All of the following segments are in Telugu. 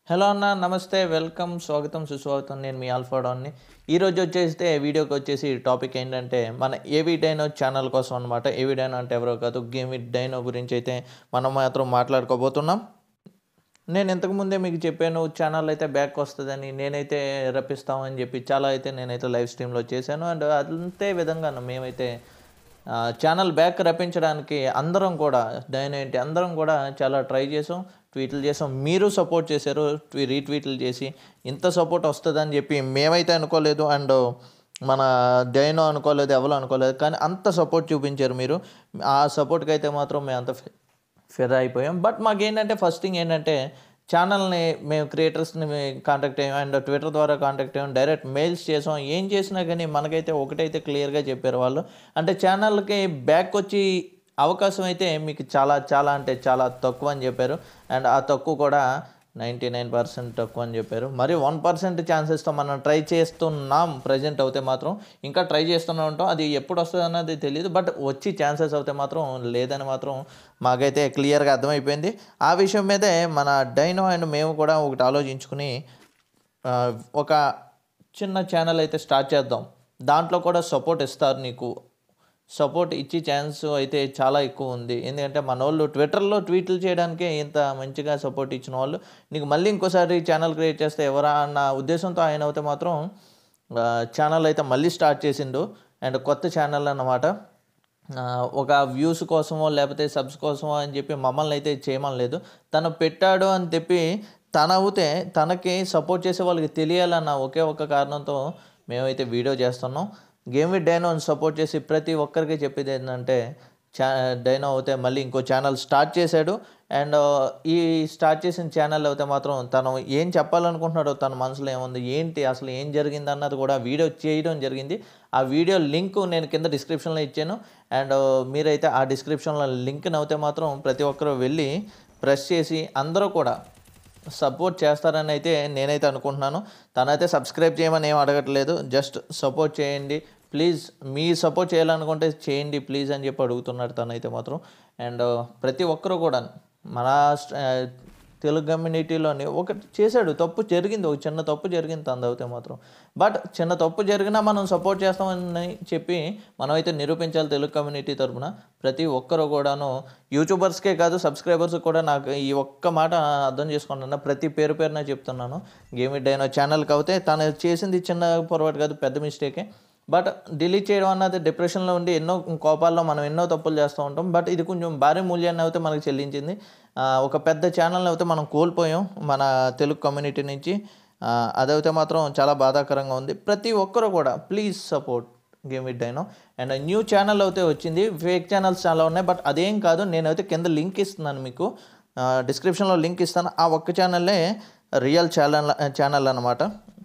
హలో అన్న నమస్తే వెల్కమ్ స్వాగతం సుస్వాగతం నేను మీ ఆల్ఫాడాన్ని ఈరోజు వచ్చేస్తే వీడియోకి వచ్చేసి టాపిక్ ఏంటంటే మన ఏవి డైనో ఛానల్ కోసం అనమాట ఏవి డైనో అంటే ఎవరో కాదు గేమ్ విత్ డైనో గురించి అయితే మనం మాత్రం మాట్లాడుకోబోతున్నాం నేను ఇంతకు ముందే మీకు చెప్పాను ఛానల్ అయితే బ్యాక్ వస్తుందని నేనైతే రప్పిస్తామని చెప్పి చాలా అయితే నేనైతే లైవ్ స్ట్రీమ్లో చేశాను అండ్ అంతే విధంగా మేమైతే ఆ, ఛానల్ బ్యాక్ రప్పించడానికి అందరం కూడా డైన్ ఏంటి అందరం కూడా చాలా ట్రై చేసాం ట్వీట్లు చేసాం మీరు సపోర్ట్ చేశారు ట్వీ రీట్వీట్లు చేసి ఇంత సపోర్ట్ వస్తుందని చెప్పి మేమైతే అనుకోలేదు అండ్ మన డైనో అనుకోలేదు ఎవరు అనుకోలేదు కానీ అంత సపోర్ట్ చూపించారు మీరు ఆ సపోర్ట్కి అయితే మాత్రం మేము అంత ఫిదా అయిపోయాం బట్ మాకేంటంటే ఫస్ట్ థింగ్ ఏంటంటే ఛానల్ని మేము క్రియేటర్స్ని కాంటాక్ట్ అయ్యాం అండ్ ట్విట్టర్ ద్వారా కాంటాక్ట్ అయ్యాం డైరెక్ట్ మెయిల్స్ చేసాం ఏం చేసినా కానీ మనకైతే ఒకటైతే క్లియర్గా చెప్పారు వాళ్ళు అంటే ఛానల్కి బ్యాక్ వచ్చి అవకాశం అయితే మీకు చాలా చాలా అంటే చాలా తక్కువ అని చెప్పారు అండ్ ఆ తక్కువ కూడా నైంటీ నైన్ పర్సెంట్ తక్కువ అని చెప్పారు మరి వన్ పర్సెంట్ ఛాన్సెస్తో మనం ట్రై చేస్తున్నాం ప్రజెంట్ అయితే మాత్రం ఇంకా ట్రై చేస్తూనే ఉంటాం అది ఎప్పుడు వస్తుంది అన్నది తెలియదు బట్ వచ్చి ఛాన్సెస్ అయితే మాత్రం లేదని మాత్రం మాకైతే క్లియర్గా అర్థమైపోయింది ఆ విషయం మీదే మన డైనో అండ్ మేము కూడా ఒకటి ఆలోచించుకుని ఆ, ఒక చిన్న ఛానల్ అయితే స్టార్ట్ చేద్దాం దాంట్లో కూడా సపోర్ట్ ఇస్తారు నీకు సపోర్ట్ ఇచ్చి ఛాన్స్ అయితే చాలా ఎక్కువ ఉంది ఎందుకంటే మన వాళ్ళు ట్విట్టర్లో ట్వీట్లు చేయడానికే ఇంత మంచిగా సపోర్ట్ ఇచ్చిన వాళ్ళు నీకు మళ్ళీ ఇంకోసారి ఛానల్ క్రియేట్ చేస్తే ఎవరా అన్న ఉద్దేశంతో ఆయన అయితే మాత్రం ఛానల్ అయితే మళ్ళీ స్టార్ట్ చేసిండు అండ్ కొత్త ఛానల్ అన్నమాట ఆ, ఒక వ్యూస్ కోసమో లేకపోతే సబ్స్ కోసమో అని చెప్పి మమ్మల్ని అయితే చేయమని లేదు తను పెట్టాడు అని చెప్పి తన అవుతే తనకి సపోర్ట్ చేసే వాళ్ళకి తెలియాలన్న ఒకే ఒక్క కారణంతో మేమైతే వీడియో చేస్తున్నాం గేమ్ విత్ డైనోని సపోర్ట్ చేసి ప్రతి ఒక్కరికి చెప్పేది ఏంటంటే చా డైనో అయితే మళ్ళీ ఇంకో ఛానల్ స్టార్ట్ చేశాడు అండ్ ఈ స్టార్ట్ చేసిన ఛానల్ అయితే మాత్రం తను ఏం చెప్పాలనుకుంటున్నాడో తన మనసులో ఏముంది ఏంటి అసలు ఏం జరిగింది అన్నది కూడా వీడియో చేయడం జరిగింది ఆ వీడియో లింక్ నేను కింద డిస్క్రిప్షన్లో ఇచ్చాను అండ్ మీరైతే ఆ డిస్క్రిప్షన్లో లింక్ని అయితే మాత్రం ప్రతి ఒక్కరు వెళ్ళి ప్రెస్ చేసి అందరూ కూడా సపోర్ట్ చేస్తారని అయితే నేనైతే అనుకుంటున్నాను తనైతే సబ్స్క్రైబ్ చేయమని ఏం అడగట్లేదు జస్ట్ సపోర్ట్ చేయండి ప్లీజ్ మీ సపోర్ట్ చేయాలనుకుంటే చేయండి ప్లీజ్ అని చెప్పి అడుగుతున్నాడు తనైతే మాత్రం అండ్ ప్రతి ఒక్కరు కూడా మన ఆ, తెలుగు కమ్యూనిటీలోని ఒకటి చేశాడు తప్పు జరిగింది ఒక చిన్న తప్పు జరిగింది తను అయితే మాత్రం బట్ చిన్న తప్పు జరిగినా మనం సపోర్ట్ చేస్తామని చెప్పి మనమైతే నిరూపించాలి తెలుగు కమ్యూనిటీ తరపున ప్రతి ఒక్కరు కూడాను యూట్యూబర్స్కే కాదు సబ్స్క్రైబర్స్ కూడా నాకు ఈ ఒక్క మాట అర్థం చేసుకుంటున్నా ప్రతి పేరు పేరున చెప్తున్నాను గేమ్ ఇట్ అయిన ఛానల్కి అయితే తను చేసింది చిన్న పొరపాటు కాదు పెద్ద మిస్టేకే బట్ డిలీట్ చేయడం అన్నది డిప్రెషన్లో ఉండి ఎన్నో కోపాల్లో మనం ఎన్నో తప్పులు చేస్తూ ఉంటాం బట్ ఇది కొంచెం భారీ మూల్యాన్ని అయితే మనకు చెల్లించింది ఆ, ఒక పెద్ద ఛానల్ని అయితే మనం కోల్పోయాం మన తెలుగు కమ్యూనిటీ నుంచి ఆ, అదైతే మాత్రం చాలా బాధాకరంగా ఉంది ప్రతి ఒక్కరు కూడా please support game with Dino and new channel అయితే వచ్చింది ఫేక్ ఛానల్స్ చాలా ఉన్నాయి బట్ అదేం కాదు నేనైతే కింద లింక్ ఇస్తున్నాను మీకు డిస్క్రిప్షన్లో లింక్ ఇస్తాను ఆ ఒక్క ఛానల్లే రియల్ ఛానల్ ఛానల్ అనమాట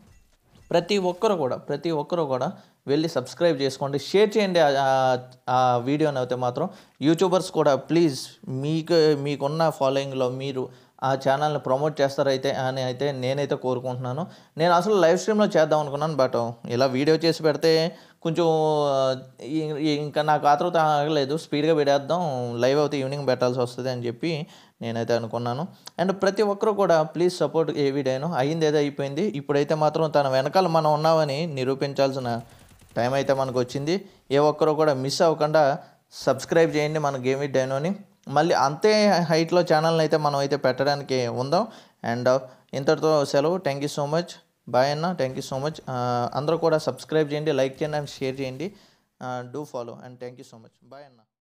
ప్రతి ఒక్కరు కూడా ప్రతి ఒక్కరు కూడా వెళ్ళి సబ్స్క్రైబ్ చేసుకోండి షేర్ చేయండి ఆ- ఆ- ఆ వీడియోని అయితే మాత్రం యూట్యూబర్స్ కూడా ప్లీజ్ మీకు మీకున్న ఫాలోయింగ్లో మీరు ఆ ఛానల్ని ప్రమోట్ చేస్తారైతే అని అయితే నేనైతే కోరుకుంటున్నాను నేను అసలు లైవ్ స్ట్రీమ్లో చేద్దాం అనుకున్నాను బట్ ఇలా వీడియో చేసి పెడితే కొంచెం ఆ, ఇ- ఇ- ఇంకా నాకు ఆతృత ఆగలేదు స్పీడ్గా పెడేద్దాం లైవ్ అయితే ఈవినింగ్ పెట్టాల్సి వస్తుంది అని చెప్పి నేనైతే అనుకున్నాను అండ్ ప్రతి ఒక్కరు కూడా ప్లీజ్ సపోర్ట్ ఏ వీడియోను అయింది ఏదో అయిపోయింది ఇప్పుడైతే మాత్రం తన వెనకాల మనం ఉన్నామని నిరూపించాల్సిన టైం అయితే మనకు వచ్చింది ఏ ఒక్కరు కూడా మిస్ అవ్వకుండా సబ్స్క్రైబ్ చేయండి మన గేమ్ విత్ డైనోని మళ్ళీ అంతే హైట్లో ఛానల్ని అయితే మనం అయితే పెట్టడానికి ఉందాం అండ్ ఇంతటితో సెలవు thank you so much bye అన్న థ్యాంక్ యూ సో మచ్ అందరూ కూడా సబ్స్క్రైబ్ చేయండి లైక్ చేయండి అండ్ షేర్ చేయండి do follow and thank you so much bye అన్న